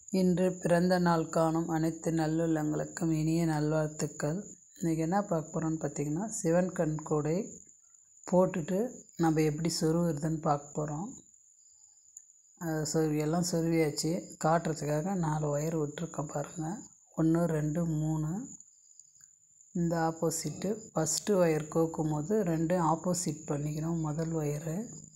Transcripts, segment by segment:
இன்று பிறந்த நாள் காணும் அனைத்து நல்லுள்ளங்களுக்கும் இனிய நல்வாழ்த்துக்கள் இன்றைக்கி என்ன பார்க்க போகிறோன்னு பார்த்தீங்கன்னா சிவன் கண் கூடை போட்டுட்டு நம்ம எப்படி சொருவுறதுன்னு பார்க்க போகிறோம் அதை சொருவி எல்லாம் சொருவியாச்சு காட்டுறதுக்காக நாலு ஒயர் விட்டுருக்கேன் பாருங்கள் ஒன்று ரெண்டு மூணு இந்த ஆப்போசிட்டு ஃபஸ்ட்டு ஒயர் கோக்கும் போது ரெண்டு ஆப்போசிட் பண்ணிக்கணும் முதல் ஒயரு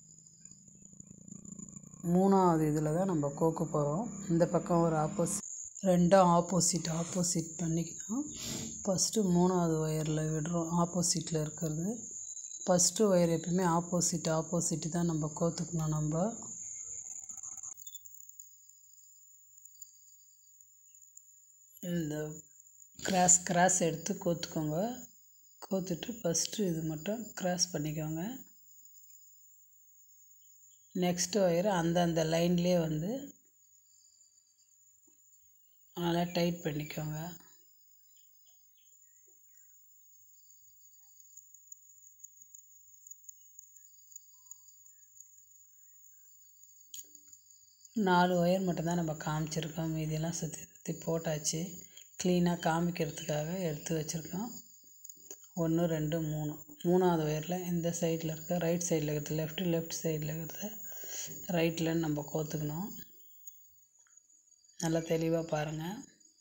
மூணாவது இதில் தான் நம்ம கோக்க போகிறோம் இந்த பக்கம் ஒரு ஆப்போசிட் ரெண்டும் ஆப்போசிட் ஆப்போசிட் பண்ணிக்கணும் ஃபஸ்ட்டு மூணாவது ஒயரில் விடுறோம் ஆப்போசிட்டில் இருக்கிறது ஃபஸ்ட்டு ஒயர் எப்பவுமே ஆப்போசிட் ஆப்போசிட்டு தான் நம்ம கோத்துக்கணும் நம்ம இந்த கிராஸ் கிராஸ் எடுத்து கோத்துக்கோங்க கோத்துட்டு ஃபஸ்ட்டு இது மட்டும் கிராஸ் பண்ணிக்கோங்க நெக்ஸ்ட் ஒயர் அந்தந்த லைன்லேயே வந்து நல்லா டைட் பண்ணிக்கோங்க நாலு ஒயர் மட்டும்தான் நம்ம காமிச்சிருக்கோம் மீதியெல்லாம் சுற்றி சுற்றி போட்டாச்சு க்ளீனாக காமிக்கிறதுக்காக எடுத்து வச்சுருக்கோம் ஒன்று ரெண்டு மூணு மூணாவது ஒயரில் இந்த சைடில் இருக்க ரைட் சைடில் இருக்கிறது லெஃப்ட்டு லெஃப்ட் சைடில் இருக்கிறத ரைட்டில் நம்ம கோத்துக்கணும் நல்லா தெளிவாக பாருங்கள்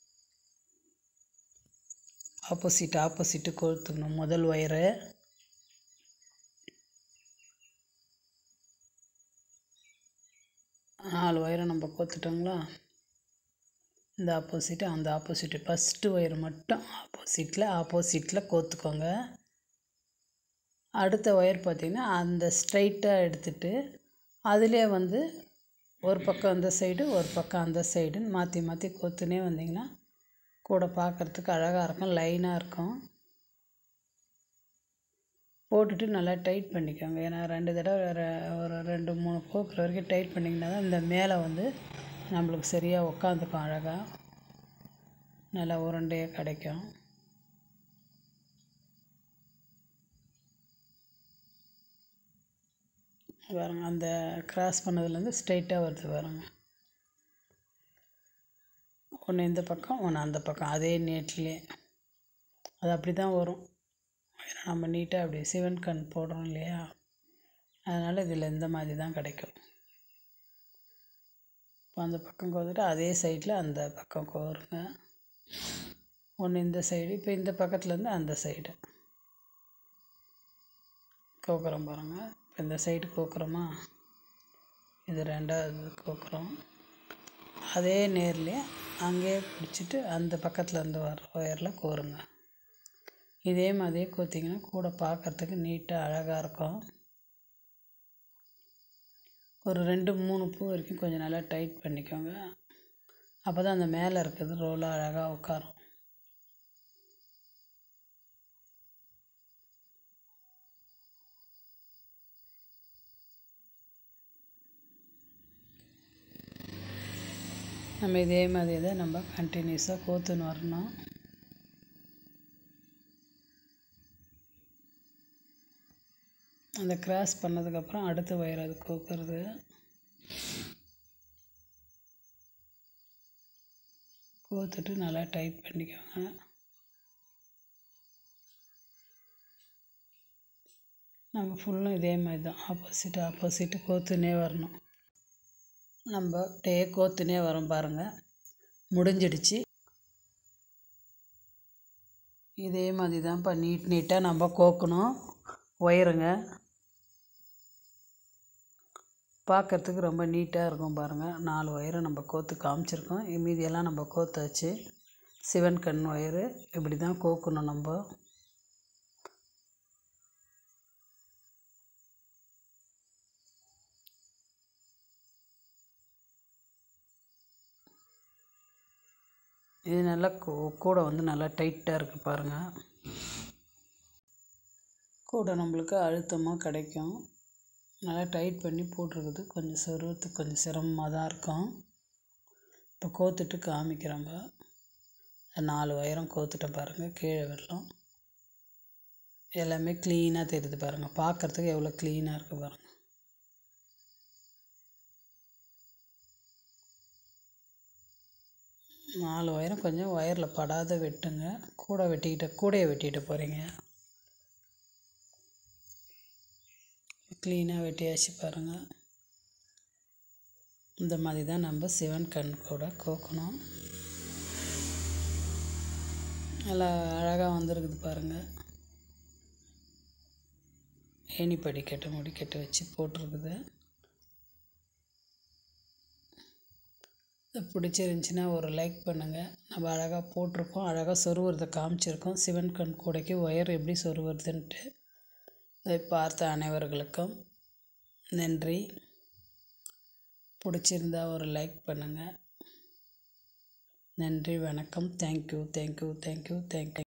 ஆப்போசிட் ஆப்போசிட்டு கோத்துக்கணும் முதல் ஒயரு நாலு ஒயரை நம்ம கோத்துட்டோங்களா இந்த ஆப்போசிட்டு அந்த ஆப்போசிட்டு ஃபஸ்ட்டு ஒயர் மட்டும் ஆப்போசிட்டில் ஆப்போசிட்டில் கோத்துக்கோங்க அடுத்த ஒயர் பார்த்திங்கன்னா அந்த ஸ்ட்ரைட்டாக எடுத்துகிட்டு அதிலே வந்து ஒரு பக்கம் அந்த சைடு ஒரு பக்கம் அந்த சைடுன்னு மாற்றி மாற்றி கோத்துனே வந்திங்கன்னா கூட பார்க்குறதுக்கு அழகாக இருக்கும் லைனாக இருக்கும் போட்டுட்டு நல்லா டைட் பண்ணிக்கோங்க ஏன்னா ரெண்டு தடவை ஒரு ரெண்டு மூணு கோக்குற வரைக்கும் டைட் பண்ணிங்கன்னா தான் இந்த மேலே வந்து நம்மளுக்கு சரியாக உக்காந்துக்கும் அழகாக நல்லா உருண்டையாக கிடைக்கும் பாருங்க அந்த கிராஸ் பண்ணதுலேருந்து ஸ்ட்ரைட்டாக வருது பாருங்க ஒன்று இந்த பக்கம் ஒன்று அந்த பக்கம் அதே நீட்லேயே அது அப்படி தான் வரும் ஏன்னா நம்ம நீட்டாக அப்படி சிவன் கண் போடுறோம் இல்லையா அதனால் இதில் இந்த மாதிரி தான் கிடைக்கும் இப்போ அந்த பக்கம் கோத்துட்டு அதே சைடில் அந்த பக்கம் கோருங்க ஒன்று இந்த சைடு இப்போ இந்த பக்கத்துலேருந்து அந்த சைடு கோக்குறோம் பாருங்கள் இப்போ இந்த சைடு கோக்குறோமா இது ரெண்டாவது கோக்குறோம் அதே நேர்லேயே அங்கேயே பிடிச்சிட்டு அந்த பக்கத்தில் இருந்து வர ஒயரில் கோருங்க இதே மாதிரியே கோத்திங்கன்னா கூட பார்க்குறதுக்கு நீட்டாக அழகாக இருக்கும் ஒரு ரெண்டு மூணு பூ வரைக்கும் கொஞ்சம் நல்லா டைட் பண்ணிக்கோங்க அப்போ தான் அந்த மேலே இருக்கிறது ரோலாக அழகாக உட்காரும் நம்ம இதே மாதிரி தான் நம்ம கண்டினியூஸாக கோத்துன்னு வரணும் அந்த கிராஸ் பண்ணதுக்கப்புறம் அடுத்த ஒயர் அது கோக்குறது கோத்துட்டு நல்லா டைட் பண்ணிக்கோங்க நம்ம ஃபுல்லும் இதே மாதிரி தான் ஆப்போசிட் ஆப்போசிட்டு கோத்துனே வரணும் நம்ம டே கோத்துனே வரோம் பாருங்கள் முடிஞ்சிடுச்சு இதே மாதிரி தான்ப்பா நீட் நீட்டாக நம்ம கோக்கணும் ஒயருங்க பார்க்குறதுக்கு ரொம்ப நீட்டாக இருக்கும் பாருங்கள் நாலு ஒயரை நம்ம கோத்து காமிச்சிருக்கோம் மீதியெல்லாம் நம்ம கோத்தாச்சு சிவன் கண் ஒயரு இப்படி தான் கோக்கணும் நம்ம இது நல்லா கூட வந்து நல்லா டைட்டாக இருக்குது பாருங்கள் கூட நம்மளுக்கு அழுத்தமாக கிடைக்கும் நல்லா டைட் பண்ணி போட்டிருக்குது கொஞ்சம் சொருவத்துக்கு கொஞ்சம் சிரமமாக தான் இருக்கும் இப்போ கோத்துட்டு காமிக்கிறோங்க நாலு ஒயரம் கோத்துட்டேன் பாருங்கள் கீழே விடலாம் எல்லாமே க்ளீனாக தெரியுது பாருங்கள் பார்க்குறதுக்கு எவ்வளோ க்ளீனாக இருக்குது பாருங்கள் நாலு ஒயரும் கொஞ்சம் ஒயரில் படாத வெட்டுங்க கூட வெட்டிக்கிட்ட கூடையை வெட்டிட்டு போகிறீங்க க்ளீனாக வெட்டியாச்சு பாருங்கள் இந்த மாதிரி தான் நம்ம சிவன் கண் கூட கோக்கணும் நல்லா அழகாக வந்திருக்குது பாருங்கள் ஏணி படிக்கட்டு முடிக்கட்டு வச்சு போட்டிருக்குது இது பிடிச்சிருந்துச்சின்னா ஒரு லைக் பண்ணுங்கள் நம்ம அழகாக போட்டிருக்கோம் அழகாக சொருவுறதை காமிச்சிருக்கோம் சிவன் கண் கூடைக்கு ஒயர் எப்படி சொருவுறதுன்ட்டு இதை பார்த்த அனைவர்களுக்கும் நன்றி பிடிச்சிருந்தா ஒரு லைக் பண்ணுங்கள் நன்றி வணக்கம் தேங்க்யூ தேங்க்யூ தேங்க்யூ தேங்க்யூ